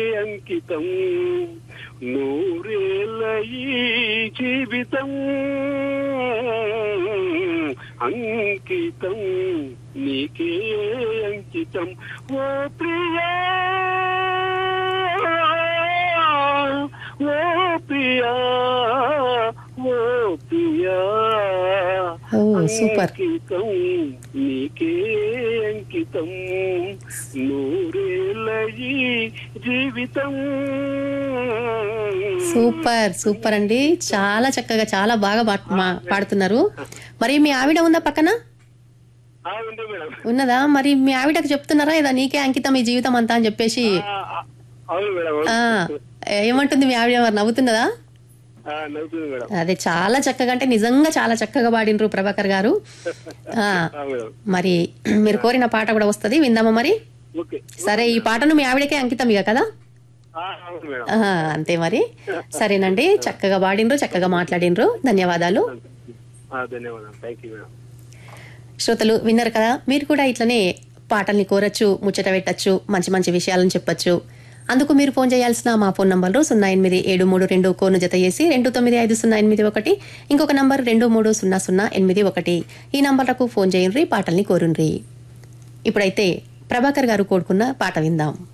అంకితం నూరేళ్ళ ఈ జీవితం అంకితం నీకే అంకితం ఓ ప్రియా ఓ ప్రియా ఓ ప్రియా ఓ సూపర్ అంకితం నీకే అంకితం నూరేళ్ళ ఈ జీవితం సూపర్ సూపర్ అండి చాలా చక్కగా చాలా బాగా పాట- మా- పాడుతున్నారు మరి మీ ఆవిడ ఉందా పక్కన ఆ, ఉంది మేడం ఉన్నదా మరి మీ ఆవిడకు చెప్తున్నారా ఇదా నీకే అంకితం ఈ జీవితం అంతా అని చెప్పేసి ఆ, ఆ, అవును మేడం ఆ ఏమంటుంది మీ ఆవిడ మరి నవ్వుతున్నదా ఆ, నవ్వుతుంది మేడం అదే చాలా చక్కగా అంటే నిజంగా చాలా చక్కగా పాడినరు ప్రభాకర్ గారు ఆ, ఆ, మేడం మరి మీరు కోరిన పాట కూడా వస్తది విందామా మరి ఓకే సరే ఈ పాటను మీ ఆవిడకే అంకితం ఇక కదా ఆ, అవును మేడం ఆ, అంతే మరి సరేనండి చక్కగా పాడినరు చక్కగా మాట్లాడినరు ధన్యవాదాలు ఆ, ధన్యవాదాలు థ్యాంక్ యూ మేడం శ్రోతలు విన్నారు కదా మీరు కూడా ఇట్లనే పాటల్ని కోరచ్చు ముచ్చట పెట్టచ్చు మంచి మంచి విషయాలను చెప్పొచ్చు అందుకు మీరు ఫోన్ చేయాల్సిన మా ఫోన్ నంబర్లు సున్నా ఎనిమిది ఏడు మూడు రెండు కోను జత చేసి రెండు తొమ్మిది ఐదు సున్నా ఎనిమిది ఒకటి ఇంకొక నంబర్ రెండు మూడు సున్నా సున్నా ఎనిమిది ఒకటి ఈ నంబర్లకు ఫోన్ చేయండి పాటల్ని కోరుండ్రి ఇప్పుడైతే ప్రభాకర్ గారు కోరుకున్న పాట విందాం